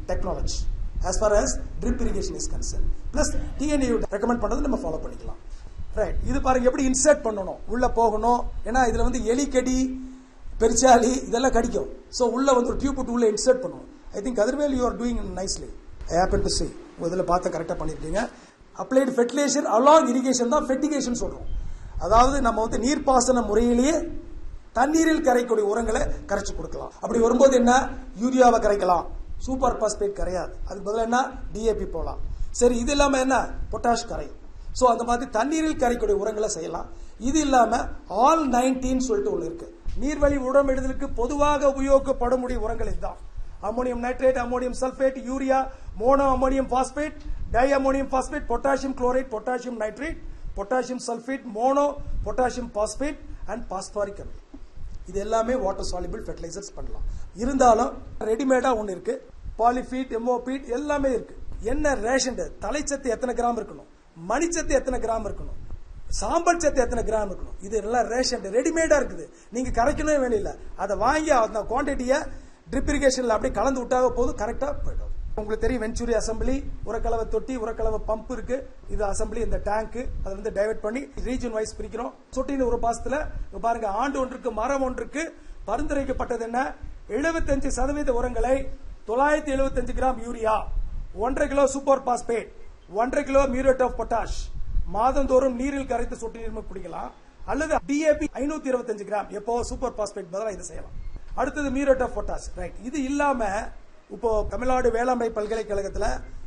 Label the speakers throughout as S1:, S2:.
S1: technology as far as drip irrigation is concerned plus DNA recommend பண்றது நம்ம follow பண்ணிக்கலாம் right இது பாருங்க எப்படி இன்சர்ட் பண்ணணும் உள்ள போகணும் ஏன்னா இதுல வந்து எலி கடி பெருச்சாலி இதெல்லாம் கடிக்கும் ஸோ உள்ள வந்து ஒரு டியூப் விட்டு உள்ள இன்சர்ட் பண்ணணும் I think overall you are doing nicely I happen to see இதில் பார்த்து கரெக்டாக பண்ணியிருக்கீங்க அப்ளைடு ஃபெர்டிலைசர் அலாங் இரிகேஷன் தான் ஃபெர்டிகேஷன் சொல்றோம் அதாவது நம்ம வந்து நீர்ப்பாசன முறையிலேயே தண்ணீரில் கரைக்கூடிய உரங்களை கரைச்சு கொடுக்கலாம் அப்படி வரும்போது என்ன யூரியாவை கரைக்கலாம் சூப்பர் பாஸ்பேட் கரையாது அதுக்கு பதிலா என்ன டிஏபி போலாம் சரி இது இல்லாம என்ன பொட்டாஷ் கரையும் சோ அந்த மாதிரி தண்ணீரில் கரைக்கூடிய உரங்களை செய்யலாம் இது இல்லாம ஆல் நைன்டீன் சொல்லிட்டு ஒன்று இருக்கு நீர்வழி உரமிடுதலுக்கு பொதுவாக உபயோகப்படக்கூடிய உரங்கள் இதுதான் ammonium nitrate ammonium sulphate urea mono ammonium phosphate di ammonium phosphate potassium chloride potassium nitrate potassium sulphate mono potassium phosphate and phosphoric அமிலம் இது எல்லாமே வாட்டர் சாலிபிள் ஃபெர்டிலைசர்ஸ் பண்ணலாம் இருந்தாலும் ரெடிமேடா ஒன்று இருக்கு பாலிஃபீட் எமோபீட் எல்லாமே இருக்கு என்ன ரேஷன் தலைச்சத்து எத்தனை கிராம் இருக்கணும் மணிச்சத்து எத்தனை கிராம் இருக்கணும் சாம்பல் சத்து எத்தனை கிராம் இருக்கணும் இது எல்லாம் ரேஷன் ரெடிமேடா இருக்குது நீங்க கரைக்கவே வேண்டியதில்லை அதை வாங்கி அந்த குவான்டிட்டியை ட்ரிப் இரிகேஷன்ல அப்படியே கலந்து விட்டாக போதும் கரெக்டா போயிடும் உங்களுக்கு தெரியும் வெஞ்சூரி அசம்பிளி உரக்கலவை தொட்டி உரக்கலவை பம்ப் இருக்கு இது அசம்பிளி இந்த டேங்க் அதை வந்து டைவர்ட் பண்ணி ரீஜன் வைஸ் பிரிக்கிறோம் சொட்டின ஒரு பாசத்துல இங்க பாருங்க ஆண்டு ஒன்றுக்கு மரம் ஒன்றுக்கு பரிந்துரைக்கப்பட்டது என்ன 75% சதவீத உரங்களை தொள்ளாயிரத்தி எழுபத்தஞ்சு கிராம் யூரியா ஒன்றரை கிலோ சூப்பர் பாஸ்பேட் ஒன்றரை கிலோ மியூரேட் ஆஃப் பொட்டாஷ் மாதந்தோறும் நீரில் கரைத்து சொட்டு நீர் குடிக்கலாம் அல்லது டிஏபி ஐநூத்தி இருபத்தஞ்சு கிராம் எப்போ சூப்பர் பாஸ்பேட் பதிலாக இது செய்யலாம் அடுத்தது மியூரேட் ஆஃப் பொட்டாஷ் ரைட் இது இல்லாம இப்போ தமிழ்நாடு வேளாண்மை பல்கலைக்கழகத்துல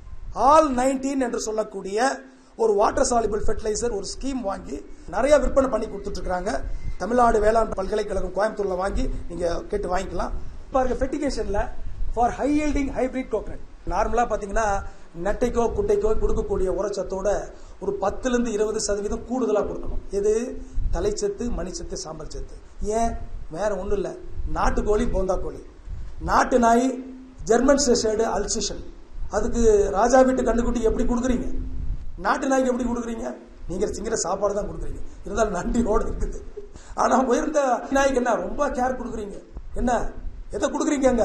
S1: ஆல் நைன்டீன் என்று சொல்லக்கூடிய ஒரு வாட்டர் சாலிபிள் ஃபெர்டிலைசர் ஒரு ஸ்கீம் வாங்கி நிறைய விற்பனை பண்ணி கொடுத்துட்டு இருக்காங்க தமிழ்நாடு வேளாண் பல்கலைக்கழகம் கோயம்புத்தூர்ல வாங்கி நீங்க கேட்டு வாங்கிக்கலாம் பாருங்க ஃபெர்டிகேஷன்ல for high yielding hybrid coconut நார்மலா பாத்தீங்கன்னா நெட்டைக்கோ குட்டைக்கோ கொடுக்கக்கூடிய உரச்சத்தோட ஒரு பத்துல இருந்து இருபது சதவீதம் கூடுதலா கொடுக்கணும் எது தலைச்சத்து மணிச்சத்து சாம்பல் சத்து ஏன் வேற ஒண்ணும் இல்ல நாட்டுக்கோழி போந்தா கோழி நாட்டு நாய் ஜெர்மன் ஷெஷர்டு அல்சிஷன் அதுக்கு ராஜா வீட்டு கண்டுக்குட்டி எப்படி கொடுக்குறீங்க நாட்டு நாய்க்கு எப்படி கொடுக்குறீங்க நீங்க சிங்கிற சாப்பாடு தான் கொடுக்குறீங்க இருந்தாலும் நன்றியோடு இருக்குது ஆனா உயர்ந்த நாய்க்கு என்ன ரொம்ப கேர் கொடுக்குறீங்க என்ன எதை கொடுக்குறீங்க அங்க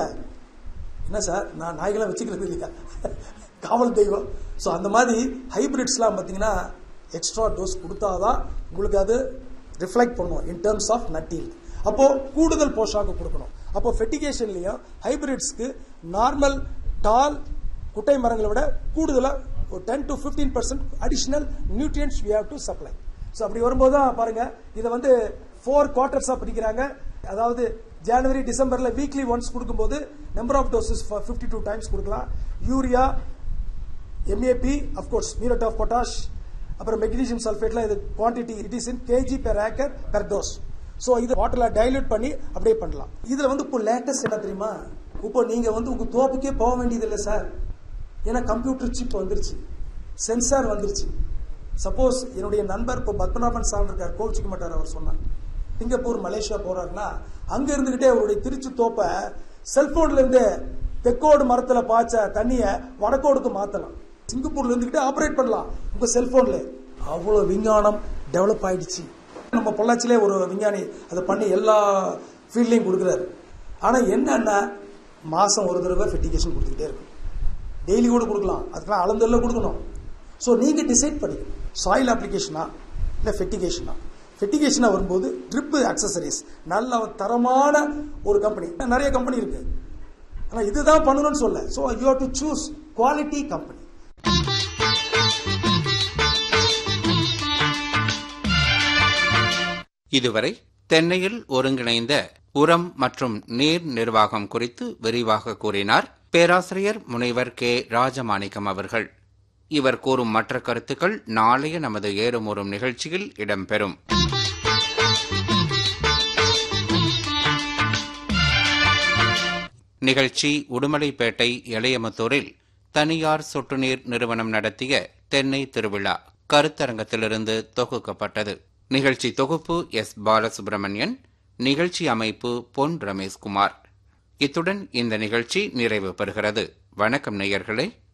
S1: என்ன சார் நான் நாய்களை வச்சுக்கிறது இல்லையா காவல் தெய்வம் ஸோ அந்த மாதிரி ஹைபிரிட்ஸ்லாம் பார்த்தீங்கன்னா எக்ஸ்ட்ரா டோஸ் கொடுத்தாதான் உங்களுக்கு அது ரிஃப்ளெக்ட் பண்ணும் இன் டேர்ம்ஸ் ஆஃப் நட்டீல் அப்போ கூடுதல் போஷாக்கு கொடுக்கணும் அப்போ ஃபெட்டிகேஷன்லயும் ஹைபிரிட்ஸ்க்கு நார்மல் டால் குட்டை மரங்களை விட கூடுதலா ஒரு ten to fifteen percent additional nutrients we have to supply so அப்படி வரும்போது தான் பாருங்க இதை வந்து ஃபோர் குவார்டர்ஸா பிரிக்கிறாங்க அதாவது ஜனவரி டிசம்பர்ல வீக்லி ஒன்ஸ் கொடுக்கும்போது number of doses fifty two times கொடுக்கலாம் urea MAP of course muriate of potash அப்புறம் மெக்னீசியம் சல்ஃபேட்ல இது quantity it is in KG per acre per dose so இது வாட்டர்ல டைல்யூட் பண்ணி அப்படியே பண்ணலாம் இதுல வந்து இப்போ லேட்டஸ்ட் என்ன தெரியுமா இப்போ நீங்க வந்து உங்க தோப்புக்கே போக வேண்டியது இல்லை சார் ஏன்னா கம்ப்யூட்டர் சிப் வந்துருச்சு சென்சார் வந்துருச்சு சப்போஸ் என்னுடைய நண்பர் இப்போ பத்மநாபன் சார் இருக்கார் கோவிச்சுக்க மாட்டார் அவர் சொன்னார் சிங்கப்பூர் மலேசியா போறாருன்னா அங்க இருந்துகிட்டே அவருடைய திருச்சி தோப்பை செல்போன்ல இருந்து தெக்கோடு மரத்துல பாய்ச்ச தண்ணிய வடக்கோடுக்கு மாத்தலாம் சிங்கப்பூர்ல இருந்துகிட்டே ஆபரேட் பண்ணலாம் உங்க செல்போன்ல அவ்வளவு விஞ்ஞானம் டெவலப் ஆயிடுச்சு நம்ம பொள்ளாச்சிலே ஒரு விஞ்ஞானி அதை பண்ணி எல்லா ஃபீல்ட்லையும் கொடுக்குறாரு ஆனா என்னன்னா மாசம் ஒரு தடவை ஃபெட்டிகேஷன் கொடுத்துக்கிட்டே இருக்கும் டெய்லி கூட கொடுக்கலாம் அதுக்கெல்லாம் அளந்தெல்லாம் கொடுக்கணும் ஸோ நீங்க டிசைட் பண்ணி சாயில் அப்ளிகேஷனா இல்லை ஃபெட்டிகேஷனா ஃபெட்டிகேஷனா வரும்போது ட்ரிப் அக்சசரிஸ் நல்ல தரமான ஒரு கம்பெனி நிறைய கம்பெனி இருக்கு ஆனா இதுதான் பண்ணணும்னு சொல்ல so you have to choose quality company
S2: இதுவரை தென்னையில் ஒருங்கிணைந்த உரம் மற்றும் நீர் நிர்வாகம் குறித்து விரிவாக கூறினார் பேராசிரியர் முனைவர் கே ராஜமாணிக்கம் அவர்கள் இவர் கூறும் மற்ற கருத்துக்கள் நாளைய நமது ஏறுமூறும் நிகழ்ச்சியில் இடம்பெறும் நிகழ்ச்சி உடுமலைப்பேட்டை எளையமுத்தூரில் தனியார் சொட்டுநீர் நிறுவனம் நடத்திய தென்னை திருவிழா கருத்தரங்கத்திலிருந்து தொகுக்கப்பட்டது நிகழ்ச்சி தொகுப்பு எஸ் பாலசுப்ரமணியன் நிகழ்ச்சி அமைப்பு பொன் ரமேஷ்குமார் இத்துடன் இந்த நிகழ்ச்சி நிறைவு பெறுகிறது வணக்கம் நேயர்களே